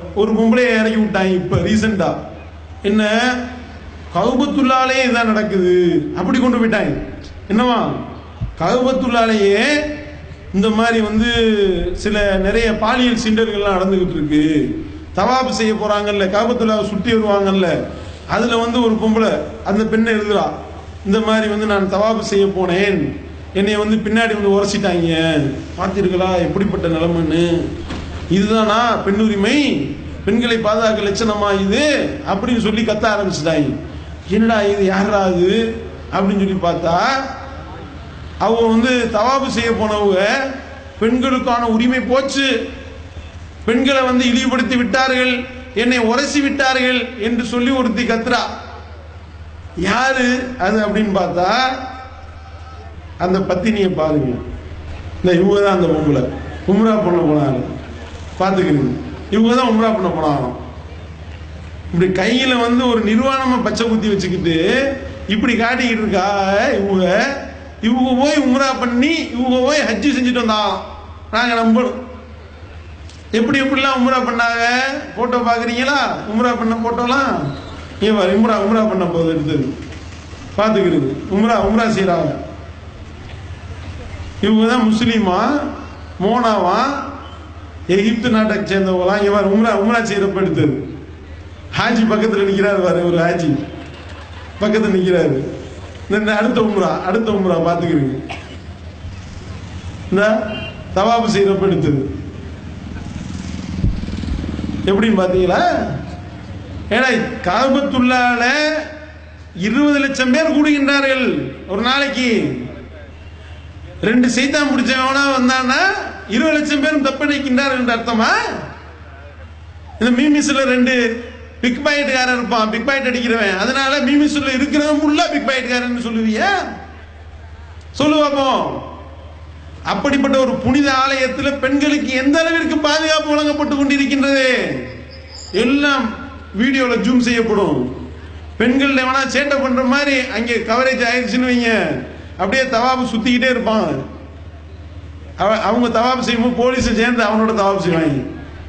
ஒரு பொம்பளையை இறக்கி விட்டாங்க இப்ப ரீசெண்டா என்ன கவுபத்துள்ளாலே இதான் நடக்குது அப்படி கொண்டு போயிட்டாங்க என்னவா கவுபத்துள்ளாலேயே இந்த மாதிரி வந்து சில நிறைய பாலியல் சிண்டர்கள்லாம் நடந்துகிட்டு இருக்கு தவாப் செய்ய போறாங்கல்ல காபத்துள்ளாவை சுற்றி வருவாங்கல்ல அதுல வந்து ஒரு பொம்பளை அந்த பெண்ணை எழுதுறா இந்த மாதிரி வந்து நான் தவாப் செய்ய போனேன் என்னைய வந்து பின்னாடி வந்து உரைச்சிட்டாங்க பார்த்தீர்களா எப்படிப்பட்ட நிலைமைன்னு இதுதானா பெண் உரிமை பெண்களை பாதுகாக்க லட்சணமா இது அப்படின்னு சொல்லி கத்த ஆரம்பிச்சுட்டாங்க என்னடா இது யாரா இது அப்படின்னு சொல்லி பார்த்தா அவங்க வந்து தவாபு செய்ய போனவங்க பெண்களுக்கான உரிமை போச்சு பெண்களை வந்து இழிவுபடுத்தி விட்டார்கள் என்னை உரசி விட்டார்கள் என்று சொல்லி ஒருத்தி கத்துறா யாரு அது அப்படின்னு பார்த்தா அந்த பத்தினியை பாருங்க இந்த இவங்க தான் அந்த பொம்பளை உம்ரா பண்ண போனாங்க பார்த்துக்கிறீங்க இவங்க தான் உம்ரா பண்ண போனாங்க இப்படி கையில வந்து ஒரு நிர்வாணமா பச்சை குத்தி வச்சுக்கிட்டு இப்படி காட்டிக்கிட்டு இருக்கா இவங்க இவங்க போய் உம்ரா பண்ணி இவங்க போய் ஹஜ்ஜி செஞ்சுட்டு வந்தாங்க நாங்க நம்பணும் எப்படி எப்படிலாம் உம்ரா பண்ணாங்க போட்டோ பாக்குறீங்களா உம்ரா பண்ண போட்டோலாம் ஏன் பாரு, உம்ரா உம்ரா பண்ண போது எடுத்தது பாத்துக்கிறது உம்ரா உம்ரா செய்யறாங்க இவங்க தான் முஸ்லீமா மோனாவா எகிப்து நாட்டை சேர்ந்தவங்களாம் இவர் உம்ரா உம்ரா செய்யறப்ப எடுத்தது ஹாஜி பக்கத்துல நிக்கிறாரு பாரு ஒரு ஹாஜி பக்கத்துல நிக்கிறாரு இந்த அடுத்த உம்ரா அடுத்த உம்ரா பாத்துக்கிறீங்க இந்த தவாபு செய்யறப்ப எடுத்தது எப்படின்னு பாத்தீங்களா ஏன்னா காபத்துள்ளால இருபது லட்சம் பேர் கூடுகின்றார்கள் ஒரு நாளைக்கு ரெண்டு சைத்தான் பிடிச்சவனா வந்தான்னா இருபது லட்சம் பேரும் தப்படைக்கின்றார்கள் என்று அர்த்தமா இந்த மீமிஸ்ல ரெண்டு பிக் பாக்கெட்டுக்காரன் இருப்பான் பிக் பாக்கெட் அடிக்கிறவன் அதனால மீமிஸ்ல இருக்கிறவன் ஃபுல்லா பிக் பாக்கெட்டுக்காரன் சொல்லுவியா சொல்லு பார்ப்போம் அப்படிப்பட்ட ஒரு புனித ஆலயத்தில் பெண்களுக்கு எந்த அளவிற்கு பாதுகாப்பு வழங்கப்பட்டு கொண்டிருக்கின்றது எல்லாம் வீடியோல ஜூம் செய்யப்படும் பெண்கள் எவனா சேட்டை பண்ற மாதிரி அங்கே கவரேஜ் ஆயிடுச்சுன்னு வைங்க அப்படியே தவாபு சுத்திக்கிட்டே இருப்பான் அவ- அவங்க தவாபு செய்யும்போது போலீஸ் சேர்ந்து அவனோட தவாபு செய்வாங்க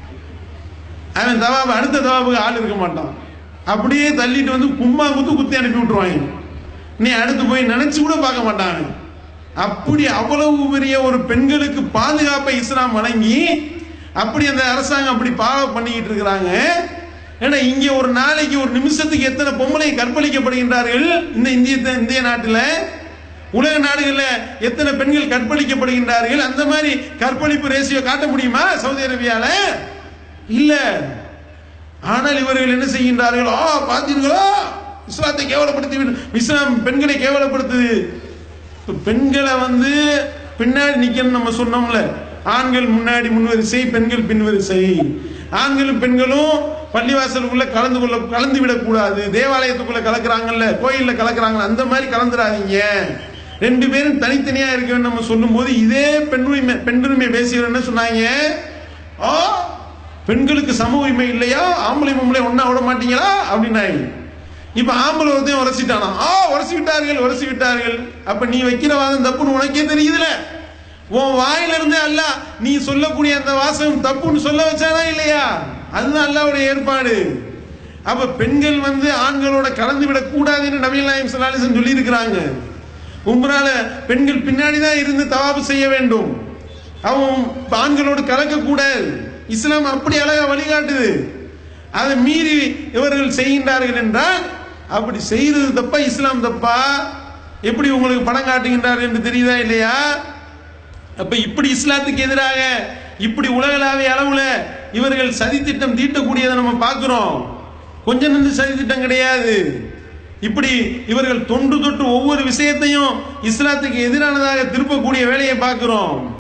அவன் தவாபு அடுத்த தவாபுக்கு ஆள் இருக்க மாட்டான் அப்படியே தள்ளிட்டு வந்து கும்மா குத்து குத்தி அனுப்பி விட்டுருவாங்க நீ அடுத்து போய் நினைச்சு கூட பார்க்க மாட்டாங்க அப்படி அவ்வளவு பெரிய ஒரு பெண்களுக்கு பாதுகாப்பை இஸ்லாம் வழங்கி அப்படி அந்த அரசாங்கம் அப்படி ஃபாலோ பண்ணிக்கிட்டு இருக்கிறாங்க ஏன்னா இங்க ஒரு நாளைக்கு ஒரு நிமிஷத்துக்கு எத்தனை பொம்பளை கற்பழிக்கப்படுகின்றார்கள் இந்த இந்திய இந்திய நாட்டில் உலக நாடுகள்ல எத்தனை பெண்கள் கற்பழிக்கப்படுகின்றார்கள் அந்த மாதிரி கற்பழிப்பு ரேசியோ காட்ட முடியுமா சவுதி அரேபியால இல்ல ஆனால் இவர்கள் என்ன செய்கின்றார்கள் ஆ பார்த்தீர்களா இஸ்லாத்தை கேவலப்படுத்தி விட்டு- இஸ்லாம் பெண்களை கேவலப்படுத்துது இப்ப பெண்களை வந்து பின்னாடி நிக்கணும் நம்ம சொன்னோம்ல ஆண்கள் முன்னாடி முன்வரிசை பெண்கள் பின்வரிசை ஆண்களும் பெண்களும் பள்ளிவாசலுக்குள்ள கலந்து கொள்ள கலந்து விடக்கூடாது தேவாலயத்துக்குள்ள கலக்குறாங்கல்ல கோயில்ல கலக்குறாங்கல்ல அந்த மாதிரி கலந்துராதீங்க ரெண்டு பேரும் தனித்தனியா இருக்க வேண்டும் நம்ம சொல்லும்போது இதே பெண்ணுரிமை பெண்ணுரிமை பேசியவர் என்ன சொன்னாங்க ஆ பெண்களுக்கு சம உரிமை இல்லையா ஆம்பளை பொம்பளை ஒண்ணா விட மாட்டீங்களா அப்படின்னாங்க இப்ப ஆம்பளை ஒருத்தையும் உரசிட்டானா ஆ உரசி விட்டார்கள் உரசி விட்டார்கள் அப்ப நீ வைக்கிற வாதம் தப்புன்னு உனக்கே தெரியுதுல உன் வாயில இருந்தே அல்ல நீ சொல்லக்கூடிய அந்த வாசகம் தப்புன்னு சொல்ல வச்சானா இல்லையா அதுதான் அல்லாவுடைய ஏற்பாடு அப்ப பெண்கள் வந்து ஆண்களோட கலந்து விடக் கூடாதுன்னு நபிகள் நாயம் சலாலிசன் சொல்லி இருக்கிறாங்க உம்ரால பெண்கள் பின்னாடி தான் இருந்து தவாபு செய்ய வேண்டும் அவன் ஆண்களோடு கலக்க கூடாது இஸ்லாம் அப்படி அழகா வழிகாட்டுது அதை மீறி இவர்கள் செய்கின்றார்கள் என்றால் அப்படி செய்யறது தப்பா இஸ்லாம் தப்பா எப்படி உங்களுக்கு படம் காட்டுகின்றார்கள் என்று தெரியுதா இல்லையா அப்ப இப்படி இஸ்லாத்துக்கு எதிராக இப்படி உலகளாவிய அளவுல இவர்கள் சதித்திட்டம் தீட்டக்கூடியதை நம்ம பார்க்கிறோம் கொஞ்சம் நின்று சதித்திட்டம் கிடையாது இப்படி இவர்கள் தொன்று தொட்டு ஒவ்வொரு விஷயத்தையும் இஸ்லாத்துக்கு எதிரானதாக திருப்பக்கூடிய வேலையை பார்க்கிறோம்